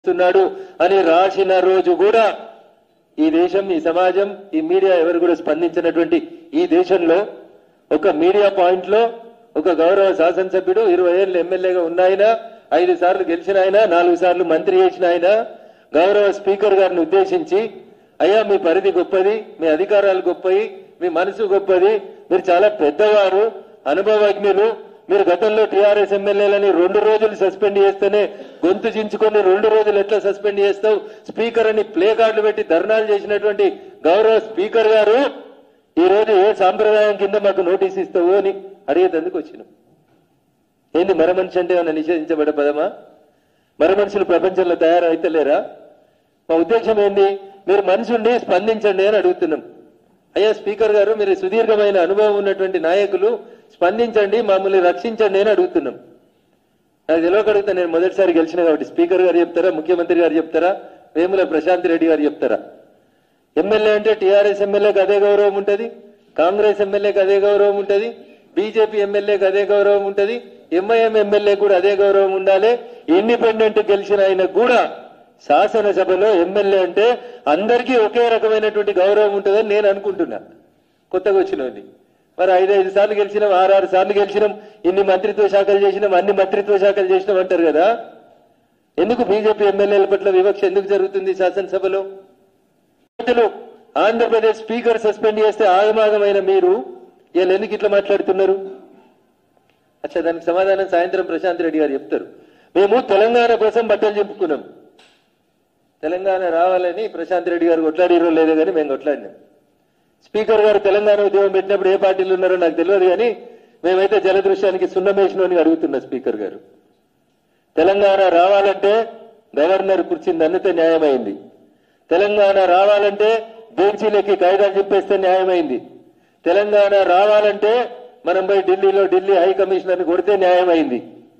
చేస్తున్నాడు అని రాసిన రోజు కూడా ఈ దేశం ఈ సమాజం ఈ మీడియా ఎవరు కూడా స్పందించినటువంటి ఈ దేశంలో ఒక మీడియా పాయింట్ లో ఒక గౌరవ శాసనసభ్యుడు ఇరవై ఏళ్ళు ఎమ్మెల్యేగా ఉన్నాయన ఐదు సార్లు గెలిచిన ఆయన నాలుగు సార్లు మంత్రి చేసిన ఆయన గౌరవ స్పీకర్ గారిని ఉద్దేశించి అయ్యా మీ పరిధి గొప్పది మీ అధికారాలు గొప్పవి మీ మనసు గొప్పది మీరు చాలా పెద్దవారు అనుభవజ్ఞులు మీరు గతంలో టీఆర్ఎస్ ఎమ్మెల్యేలని రెండు రోజులు సస్పెండ్ చేస్తేనే గొంతు చించుకొని రెండు రోజులు ఎట్లా సస్పెండ్ చేస్తావు స్పీకర్ అని ప్లే కార్డులు పెట్టి ధర్నాలు చేసినటువంటి గౌరవ స్పీకర్ గారు ఈ రోజు ఏ సాంప్రదాయం కింద మాకు నోటీస్ ఇస్తావు అని అడిగేందుకు వచ్చినాం ఏంది మర మనిషి అంటే ఏమైనా నిషేధించబడే పదమా మర మనుషులు ప్రపంచంలో తయారైతలేరా మా ఉద్దేశం ఏంది మీరు మనిషి ఉండి స్పందించండి అని అడుగుతున్నాం అయ్యా స్పీకర్ గారు మీరు సుదీర్ఘమైన అనుభవం ఉన్నటువంటి నాయకులు స్పందించండి మమ్మల్ని రక్షించండి అని అడుగుతున్నాం నాకు తెలియక అడుగుతా నేను మొదటిసారి గెలిచిన కాబట్టి స్పీకర్ గారు చెప్తారా ముఖ్యమంత్రి గారు చెప్తారా వేముల ప్రశాంత్ రెడ్డి గారు చెప్తారా ఎమ్మెల్యే అంటే టీఆర్ఎస్ ఎమ్మెల్యేకి అదే గౌరవం ఉంటది కాంగ్రెస్ ఎమ్మెల్యేకి అదే గౌరవం ఉంటది బీజేపీ ఎమ్మెల్యేకి అదే గౌరవం ఉంటది ఎంఐఎం ఎమ్మెల్యే కూడా అదే గౌరవం ఉండాలి ఇండిపెండెంట్ గెలిచిన ఆయన కూడా శాసనసభలో ఎమ్మెల్యే అంటే అందరికీ ఒకే రకమైనటువంటి గౌరవం ఉంటుందని నేను అనుకుంటున్నా కొత్తగా వచ్చినోని మరి ఐదు ఐదు సార్లు గెలిచినాం ఆరు ఆరు సార్లు గెలిచినాం ఇన్ని మంత్రిత్వ శాఖలు చేసినాం అన్ని మంత్రిత్వ శాఖలు చేసినాం అంటారు కదా ఎందుకు బీజేపీ ఎమ్మెల్యేల పట్ల వివక్ష ఎందుకు జరుగుతుంది శాసనసభలో రోజులు ఆంధ్రప్రదేశ్ స్పీకర్ సస్పెండ్ చేస్తే ఆగమాగమైన మీరు వీళ్ళు ఎందుకు ఇట్లా మాట్లాడుతున్నారు అచ్చా దానికి సమాధానం సాయంత్రం ప్రశాంత్ రెడ్డి గారు చెప్తారు మేము తెలంగాణ కోసం బట్టలు చెప్పుకున్నాం తెలంగాణ రావాలని ప్రశాంత్ రెడ్డి గారు కొట్లాడిరో లేదో కానీ మేము కొట్లాడినాం స్పీకర్ గారు తెలంగాణ ఉద్యమం పెట్టినప్పుడు ఏ పార్టీలు ఉన్నారో నాకు తెలియదు కానీ మేమైతే జలదృశ్యానికి సున్నమేషను అడుగుతున్నా స్పీకర్ గారు తెలంగాణ రావాలంటే గవర్నర్ కుర్చీని అన్నితే న్యాయమైంది తెలంగాణ రావాలంటే బెంచీలకి కాయిదాలు చెప్పేస్తే న్యాయమైంది తెలంగాణ రావాలంటే మనం పోయి ఢిల్లీలో ఢిల్లీ హై కమిషనర్ని కొడితే న్యాయమైంది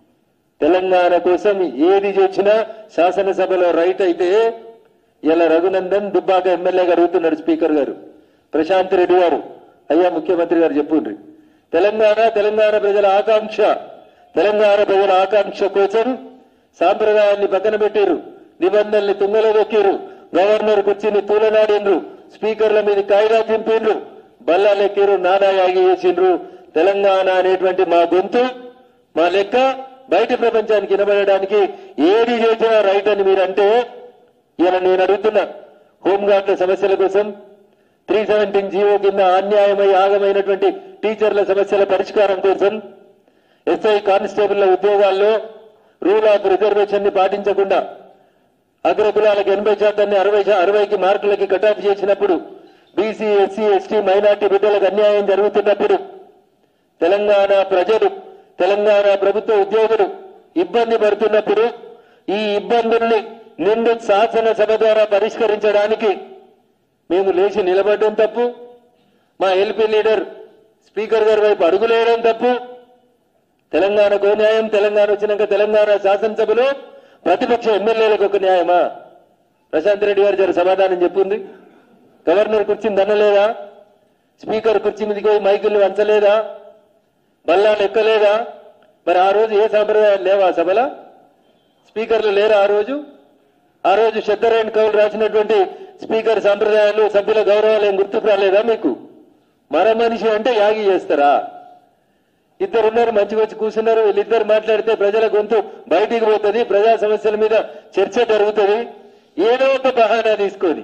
తెలంగాణ కోసం ఏది చేసినా శాసనసభలో రైట్ అయితే ఇలా రఘునందన్ దుబ్బాక ఎమ్మెల్యేగా అడుగుతున్నాడు స్పీకర్ గారు ప్రశాంత్ రెడ్డి గారు అయ్యా ముఖ్యమంత్రి గారు చెప్పుండ్రి తెలంగాణ తెలంగాణ ప్రజల ఆకాంక్ష తెలంగాణ ప్రజల ఆకాంక్ష కోసం సాంప్రదాయాన్ని పక్కన పెట్టారు నిబంధనల్ని తుంగలో దొక్కారు గవర్నర్ కుర్చీని తూలనాడిండ్రు స్పీకర్ల మీద కాయిదా చింపిండ్రు బల్లాలెక్కిరు నానాయాగి చేసిండ్రు తెలంగాణ అనేటువంటి మా గొంతు మా లెక్క బయట ప్రపంచానికి వినబడడానికి ఏది చేసినా రైట్ అని మీరంటే ఇలా నేను అడుగుతున్నా హోంగార్డుల సమస్యల కోసం త్రీ సెవెంటీన్ జీవో కింద అన్యాయమై ఆగమైనటువంటి టీచర్ల సమస్యల పరిష్కారం కోసం ఎస్ఐ కానిస్టేబుల్ల ఉద్యోగాల్లో రూల్ ఆఫ్ రిజర్వేషన్ ని పాటించకుండా అగ్రకులాలకు ఎనభై శాతాన్ని అరవై శా- అరవైకి మార్కులకి కటాఫ్ చేసినప్పుడు బీసీ ఎస్సీ ఎస్టీ మైనార్టీ బిడ్డలకు అన్యాయం జరుగుతున్నప్పుడు తెలంగాణ ప్రజలు తెలంగాణ ప్రభుత్వ ఉద్యోగులు ఇబ్బంది పడుతున్నప్పుడు ఈ ఇబ్బందుల్ని నిండు శాసనసభ ద్వారా పరిష్కరించడానికి మేము లేచి నిలబడడం తప్పు మా ఎల్పీ లీడర్ స్పీకర్ గారి వైపు అడుగులేయడం తప్పు తెలంగాణకు ఓ న్యాయం తెలంగాణ వచ్చినాక తెలంగాణ శాసనసభలో ప్రతిపక్ష ఎమ్మెల్యేలకు ఒక న్యాయమా ప్రశాంత్ రెడ్డి గారు జర సమాధానం చెప్పింది గవర్నర్ కుర్చీని దన్నలేదా స్పీకర్ కుర్చీ మీదకి పోయి మైకుల్ని వంచలేదా బల్లాలు ఎక్కలేదా మరి ఆ రోజు ఏ సాంప్రదాయాలు లేవా ఆ సభలో స్పీకర్లు లేరా ఆ రోజు ఆ రోజు శద్దరాయణ కౌలు రాసినటువంటి స్పీకర్ సాంప్రదాయాలు సభ్యుల గౌరవాలు ఏం గుర్తుకు రాలేదా మీకు మర మనిషి అంటే యాగి చేస్తారా ఇద్దరు ఉన్నారు మంచిగా వచ్చి కూర్చున్నారు వీళ్ళిద్దరు మాట్లాడితే ప్రజల గొంతు బయటికి పోతుంది ప్రజా సమస్యల మీద చర్చ జరుగుతుంది ఏదో ఒక బహానా తీసుకొని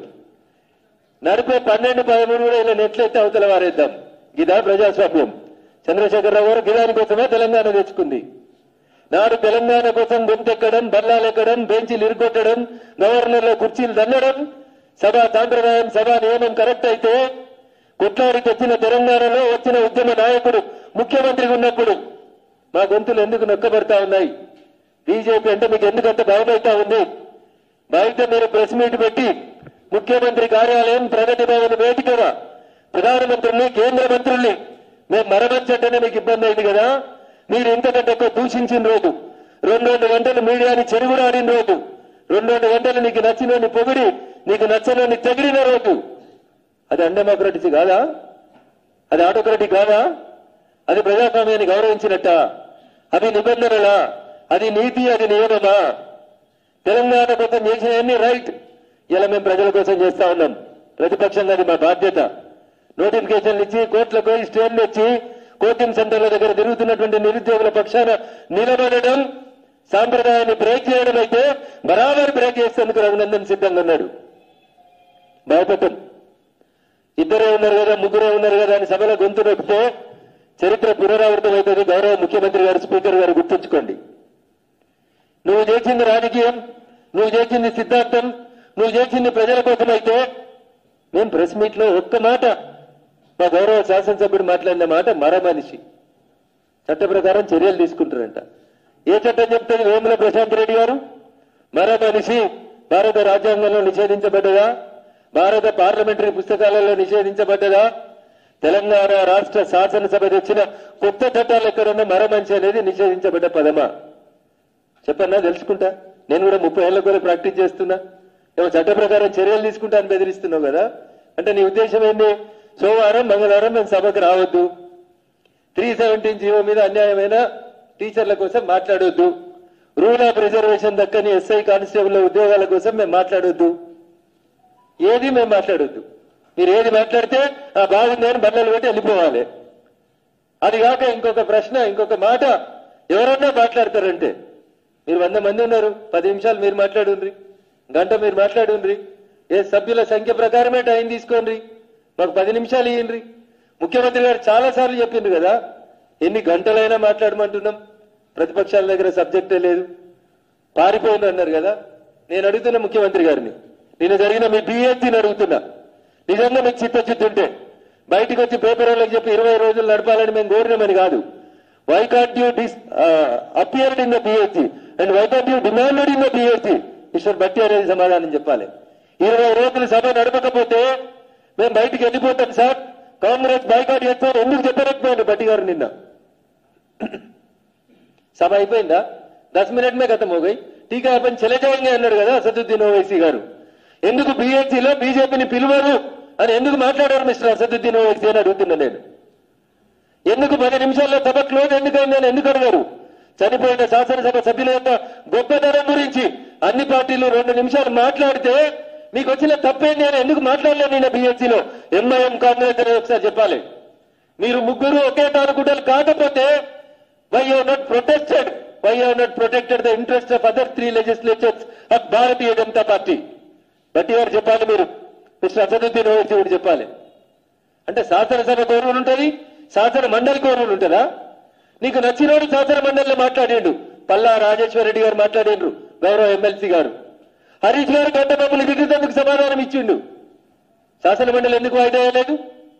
నడిపే పన్నెండు పదమూడు కూడా ఇలా నెట్లెత్తి అవతల వారేద్దాం గిదా ప్రజాస్వామ్యం చంద్రశేఖరరావు గారు గిదాని కోసమే తెలంగాణ తెచ్చుకుంది నాడు తెలంగాణ కోసం గొంతెక్కడం బల్లాలెక్కడం బెంచీలు ఇరుకొట్టడం గవర్నర్ల కుర్చీలు దన్నడం సభా సాంప్రదాయం సభా నియమం కరెక్ట్ అయితే కొట్లాడి తెచ్చిన తెలంగాణలో వచ్చిన ఉద్యమ నాయకుడు ముఖ్యమంత్రిగా ఉన్నప్పుడు మా గొంతులు ఎందుకు నొక్కబడతా ఉన్నాయి బీజేపీ అంటే మీకు ఎందుకంత భయమైతా ఉంది బయట మీరు ప్రెస్ మీట్ పెట్టి ముఖ్యమంత్రి కార్యాలయం ప్రగతి భవన్ వేదికగా ప్రధానమంత్రుల్ని కేంద్ర మంత్రుల్ని మేము మరమచ్చంటేనే మీకు ఇబ్బంది అయింది కదా మీరు ఇంతకంటే ఎక్కువ దూషించిన రోజు రెండు రెండు గంటలు మీడియాని చెరుగుడాడిన రోజు రెండు రెండు గంటలు నీకు నచ్చినోని పొగిడి నీకు నచ్చనోని తెగిడిన రోజు అది అన్డెమోక్రటిసి కాదా అది ఆటోక్రటిక్ కాదా అది ప్రజాస్వామ్యాన్ని గౌరవించినట్ట అది నిబంధనలా అది నీతి అది నియమమా తెలంగాణ కోసం చేసిన అన్ని రైట్ ఇలా మేము ప్రజల కోసం చేస్తా ఉన్నాం ప్రతిపక్షంగా అది మా బాధ్యత నోటిఫికేషన్లు ఇచ్చి కోర్టులకు పోయి స్టేన్లు ఇచ్చి కోచింగ్ సెంటర్ల దగ్గర తిరుగుతున్నటువంటి నిరుద్యోగుల పక్షాన నిలబడడం సాంప్రదాయాన్ని బ్రేక్ చేయడం అయితే బరాబర్ బ్రేక్ చేసేందుకు రఘునందన్ సిద్ధంగా ఉన్నాడు భయపడటం ఇద్దరే ఉన్నారు కదా ముగ్గురే ఉన్నారు కదా అని సభలో గొంతు నొక్కితే చరిత్ర పునరావృతం అవుతుంది గౌరవ ముఖ్యమంత్రి గారు స్పీకర్ గారు గుర్తుంచుకోండి నువ్వు చేసింది రాజకీయం నువ్వు చేసింది సిద్ధాంతం నువ్వు చేసింది ప్రజల కోసం అయితే మేము ప్రెస్ మీట్ లో ఒక్క మాట మా గౌరవ శాసనసభ్యుడు మాట్లాడిన మాట మర మనిషి చట్ట ప్రకారం చర్యలు తీసుకుంటారంట ఏ చట్టం చెప్తుంది వేముల ప్రశాంత్ రెడ్డి గారు మర మనిషి భారత రాజ్యాంగంలో నిషేధించబడ్డదా భారత పార్లమెంటరీ పుస్తకాలలో నిషేధించబడ్డదా తెలంగాణ రాష్ట్ర శాసనసభ తెచ్చిన కొత్త చట్టాలు ఎక్కడున్న మర మనిషి అనేది నిషేధించబడ్డ పదమా చెప్పన్నా తెలుసుకుంటా నేను కూడా ముప్పై ఏళ్ళ కూడా ప్రాక్టీస్ చేస్తున్నా ఏమో చట్ట ప్రకారం చర్యలు తీసుకుంటా అని బెదిరిస్తున్నావు కదా అంటే నీ ఉద్దేశం ఏంటి సోమవారం మంగళవారం మేము సభకు రావద్దు త్రీ సెవెంటీన్ జీవో మీద అన్యాయమైన టీచర్ల కోసం మాట్లాడొద్దు రూల్ ఆఫ్ రిజర్వేషన్ దక్కని ఎస్ఐ కానిస్టేబుల్ ఉద్యోగాల కోసం మేము మాట్లాడొద్దు ఏది మేము మాట్లాడొద్దు మీరు ఏది మాట్లాడితే ఆ బాగుంది అని బండలు పెట్టి వెళ్ళిపోవాలి అది కాక ఇంకొక ప్రశ్న ఇంకొక మాట ఎవరన్నా మాట్లాడతారంటే మీరు వంద మంది ఉన్నారు పది నిమిషాలు మీరు మాట్లాడుండ్రి గంట మీరు మాట్లాడుండ్రి ఏ సభ్యుల సంఖ్య ప్రకారమే టైం తీసుకోండి మాకు పది నిమిషాలు ఇయ్యండ్రి ముఖ్యమంత్రి గారు చాలా సార్లు చెప్పిండ్రు కదా ఎన్ని గంటలైనా మాట్లాడమంటున్నాం ప్రతిపక్షాల దగ్గర సబ్జెక్టే లేదు పారిపోయిండ్రు అన్నారు కదా నేను అడుగుతున్న ముఖ్యమంత్రి గారిని నిన్న జరిగిన మీ బిఎస్సీని అడుగుతున్నా నిజంగా మీకు చిత్తశుద్ధి ఉంటే బయటకు వచ్చి పేపర్ వాళ్ళకి చెప్పి ఇరవై రోజులు నడపాలని మేము కోరినామని కాదు why can't you disappeared in the BSc and why can't you demanded in the BSc mister Bhatti అనేది సమాధానం చెప్పాలి ఇరవై రోజులు సభ నడపకపోతే మేము బయటికి వెళ్ళిపోతాం సార్ కాంగ్రెస్ బైకాట్ చేస్తాం ఎందుకు చెప్పలేకపోయాడు బట్టి గారు నిన్న సభ అయిపోయిందా దస్ మినిట్ మే ఖతం हो गई ठीक है अपन चले जाएंगे అన్నాడు కదా అసదుద్దీన్ ఓవైసీ గారు ఎందుకు బీఎస్సీలో బీజేపీని పిలువరు అని ఎందుకు మాట్లాడారు మిస్టర్ అసదుద్దీన్ ఓవైసీ అని అడుగుతున్నా నేను ఎందుకు పది నిమిషాల్లో సభ క్లోజ్ ఎందుకైందని ఎందుకు అడిగారు చనిపోయిన శాసనసభ సభ్యుల యొక్క గొప్పతనం గురించి అన్ని పార్టీలు రెండు నిమిషాలు మాట్లాడితే మీకు వచ్చిన తప్పేంటి అని ఎందుకు మాట్లాడలేదు నిన్న బీఎస్సీలో ఎంఐఎం కాంగ్రెస్ అనేది ఒకసారి చెప్పాలి మీరు ముగ్గురు ఒకే తానుకుంటారు కాకపోతే why have not protested why have not protected the interest of other three legislators of Bharatiya Janata Party Bhatti గారు చెప్పాలి మీరు మిస్టర్ అసదుద్దీన్ ఓవైసీ కూడా చెప్పాలి అంటే శాసనసభ గౌరవం ఉంటుంది శాసన మండలి గౌరవం ఉంటుందా నీకు నచ్చినోడు శాసన మండలిలో మాట్లాడిండు పల్లా రాజేశ్వర రెడ్డి గారు మాట్లాడిండ్రు గౌరవ ఎమ్మెల్సీ గారు హరీష్ గారు గంట మమ్మల్ని దిగుతందుకు సమాధానం ఇచ్చిండు శాసన మండలి ఎందుకు వాయిదా వేయలేదు